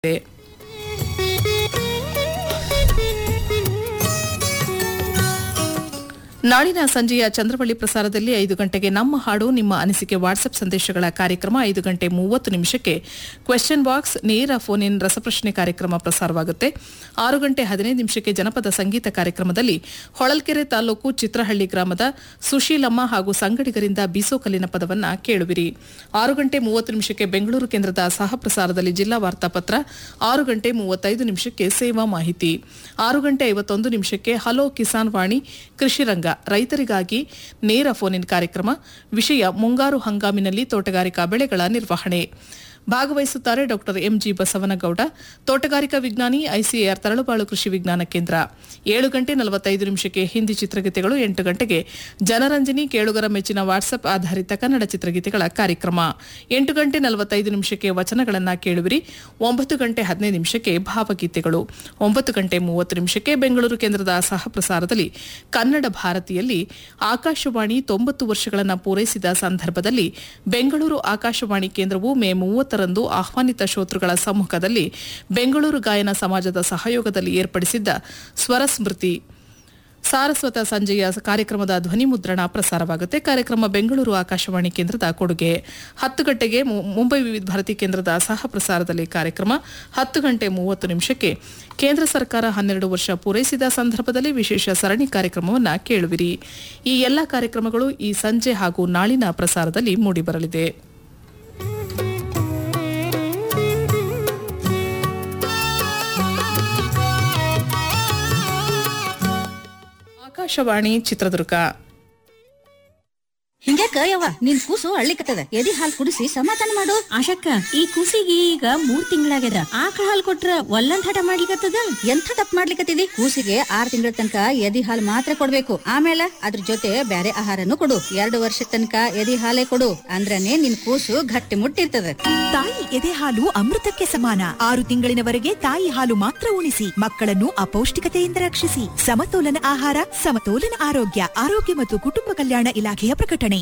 ನಾಳಿನ ಸಂಜೆಯ ಚಂದ್ರವಳ್ಳಿ ಪ್ರಸಾರದಲ್ಲಿ ಐದು ಗಂಟೆಗೆ ನಮ್ಮ ಹಾಡು ನಿಮ್ಮ ಅನಿಸಿಕೆ ವಾಟ್ಸ್ಆಪ್ ಸಂದೇಶಗಳ ಕಾರ್ಯಕ್ರಮ ಐದು ಗಂಟೆ ಮೂವತ್ತು ನಿಮಿಷಕ್ಕೆ ಕ್ವೆಶ್ಚನ್ ಬಾಕ್ಸ್ ನೇರ ಫೋನ್ ಇನ್ ರಸಪ್ರಶ್ನೆ ಕಾರ್ಯಕ್ರಮ ಪ್ರಸಾರವಾಗುತ್ತೆ ಆರು ಗಂಟೆ ಹದಿನೈದು ನಿಮಿಷಕ್ಕೆ ಜನಪದ ಸಂಗೀತ ಕಾರ್ಯಕ್ರಮದಲ್ಲಿ ಹೊಳಲ್ಕೆರೆ ತಾಲೂಕು ಚಿತ್ರಹಳ್ಳಿ ಗ್ರಾಮದ ಸುಶೀಲಮ್ಮ ಹಾಗೂ ಸಂಗಡಿಗರಿಂದ ಬೀಸೋಕಲ್ಲಿನ ಪದವನ್ನ ಕೇಳುವಿರಿ ಆರು ಗಂಟೆ ಮೂವತ್ತು ನಿಮಿಷಕ್ಕೆ ಬೆಂಗಳೂರು ಕೇಂದ್ರದ ಸಹ ಪ್ರಸಾರದಲ್ಲಿ ಜಿಲ್ಲಾ ವಾರ್ತಾಪತ್ರ ಆರು ಗಂಟೆ ಮೂವತ್ತೈದು ನಿಮಿಷಕ್ಕೆ ಸೇವಾ ಮಾಹಿತಿ ಆರು ಗಂಟೆ ಐವತ್ತೊಂದು ನಿಮಿಷಕ್ಕೆ ಹಲೋ ಕಿಸಾನ್ ವಾಣಿ ಕೃಷಿ ರಂಗ ರೈತರಿಗಾಗಿ ನೇರ ಫೋನ್ ಇನ್ ಕಾರ್ಯಕ್ರಮ ವಿಷಯ ಮುಂಗಾರು ಹಂಗಾಮಿನಲ್ಲಿ ತೋಟಗಾರಿಕಾ ಬೆಳೆಗಳ ನಿರ್ವಹಣೆ ಭಾಗವಹಿಸುತ್ತಾರೆ ಡಾಕ್ಟರ್ ಎಂಜಿ ಬಸವನಗೌಡ ತೋಟಗಾರಿಕಾ ವಿಜ್ಞಾನಿ ಐಸಿಎಆರ್ ತರಳುಬಾಳು ಕೃಷಿ ವಿಜ್ಞಾನ ಕೇಂದ್ರ ಏಳು ಗಂಟೆ ನಲವತ್ತೈದು ನಿಮಿಷಕ್ಕೆ ಹಿಂದಿ ಚಿತ್ರಗೀತೆಗಳು ಎಂಟು ಗಂಟೆಗೆ ಜನರಂಜನಿ ಕೇಳುಗರ ಮೆಚ್ಚಿನ ವಾಟ್ಸ್ಆಪ್ ಆಧಾರಿತ ಕನ್ನಡ ಚಿತ್ರಗೀತೆಗಳ ಕಾರ್ಯಕ್ರಮ ಎಂಟು ಗಂಟೆ ನಲವತ್ತೈದು ನಿಮಿಷಕ್ಕೆ ವಚನಗಳನ್ನ ಕೇಳುವಿರಿ ಒಂಬತ್ತು ಗಂಟೆ ಹದಿನೈದು ನಿಮಿಷಕ್ಕೆ ಭಾವಗೀತೆಗಳು ಒಂಬತ್ತು ಗಂಟೆ ಮೂವತ್ತು ನಿಮಿಷಕ್ಕೆ ಬೆಂಗಳೂರು ಕೇಂದ್ರದ ಸಹ ಪ್ರಸಾರದಲ್ಲಿ ಕನ್ನಡ ಭಾರತಿಯಲ್ಲಿ ಆಕಾಶವಾಣಿ ತೊಂಬತ್ತು ವರ್ಷಗಳನ್ನು ಪೂರೈಸಿದ ಸಂದರ್ಭದಲ್ಲಿ ಬೆಂಗಳೂರು ಆಕಾಶವಾಣಿ ಕೇಂದ್ರವು ಮೇ ಮೂವತ್ತರಂದು ಆಹ್ವಾನಿತ ಶ್ರೋತೃಗಳ ಸಮ್ಮುಖದಲ್ಲಿ ಬೆಂಗಳೂರು ಗಾಯನ ಸಮಾಜದ ಸಹಯೋಗದಲ್ಲಿ ಏರ್ಪಡಿಸಿದ್ದ ಸ್ವರ ಸ್ಮೃತಿ ಸಾರಸ್ವತ ಸಂಜೆಯ ಕಾರ್ಯಕ್ರಮದ ಧ್ವನಿ ಮುದ್ರಣ ಪ್ರಸಾರವಾಗುತ್ತೆ ಕಾರ್ಯಕ್ರಮ ಬೆಂಗಳೂರು ಆಕಾಶವಾಣಿ ಕೇಂದ್ರದ ಕೊಡುಗೆ ಹತ್ತು ಗಂಟೆಗೆ ಮು- ಮುಂಬೈ ವಿವಿಧ ಭಾರತಿ ಕೇಂದ್ರದ ಸಹ ಪ್ರಸಾರದಲ್ಲಿ ಕಾರ್ಯಕ್ರಮ ಹತ್ತು ಗಂಟೆ ಮೂವತ್ತು ನಿಮಿಷಕ್ಕೆ ಕೇಂದ್ರ ಸರ್ಕಾರ ಹನ್ನೆರಡು ವರ್ಷ ಪೂರೈಸಿದ ಸಂದರ್ಭದಲ್ಲಿ ವಿಶೇಷ ಸರಣಿ ಕಾರ್ಯಕ್ರಮವನ್ನು ಕೇಳುವಿರಿ ಈ ಎಲ್ಲ ಕಾರ್ಯಕ್ರಮಗಳು ಈ ಸಂಜೆ ಹಾಗೂ ನಾಳಿನ ಪ್ರಸಾರದಲ್ಲಿ ಮೂಡಿಬರಲಿದೆ ಆಕಾಶವಾಣಿ ಚಿತ್ರದುರ್ಗ ಹಿಂಗ್ಯಾಕ ಯವ್ವ ನಿನ್ ಕೂಸು ಅಳ್ಳಿಕತ್ತದ ಎದಿ ಹಾಲ್ ಕುಡಿಸಿ ಸಮಾಧಾನ ಮಾಡು ಆಶಕ್ಕ ಈ ಕೂಸಿಗೆ ಈಗ ಮೂರ್ ತಿಂಗಳಾಗ್ಯದ ಆಕಳ ಹಾಲ್ ಕೊಟ್ರ ಒಲ್ಲಂದ್ ಹಠ ಮಾಡ್ಲಿಕತ್ತದ ಎಂಥ ತಪ್ಪು ಮಾಡ್ಲಿಕತ್ತಿದಿ ಕೂಸಿಗೆ ಆರ್ ತಿಂಗಳ ತನಕ ಎದಿ ಹಾಲ್ ಮಾತ್ರ ಕೊಡ್ಬೇಕು ಆಮೇಲೆ ಅದ್ರ ಜೊತೆ ಬ್ಯಾರೆ ಆಹಾರನು ಕೊಡು ಎರಡು ವರ್ಷ ತನಕ ಎದಿ ಹಾಲೇ ಕೊಡು ಅಂದ್ರನೇ ನಿನ್ ಕೂಸು ಗಟ್ಟಿ ಮುಟ್ಟಿರ್ತದ ತಾಯಿ ಎದೆ ಹಾಲು ಅಮೃತಕ್ಕೆ ಸಮಾನ ಆರು ತಿಂಗಳಿನವರೆಗೆ ತಾಯಿ ಹಾಲು ಮಾತ್ರ ಉಣಿಸಿ ಮಕ್ಕಳನ್ನು ಅಪೌಷ್ಟಿಕತೆಯಿಂದ ರಕ್ಷಿಸಿ ಸಮತೋಲನ ಆಹಾರ ಸಮತೋಲನ ಆರೋಗ್ಯ ಆರೋಗ್ಯ ಮತ್ತು ಕುಟುಂಬ ಕಲ್ಯಾಣ ಇಲಾಖೆಯ ಪ್ರಕಟಣೆ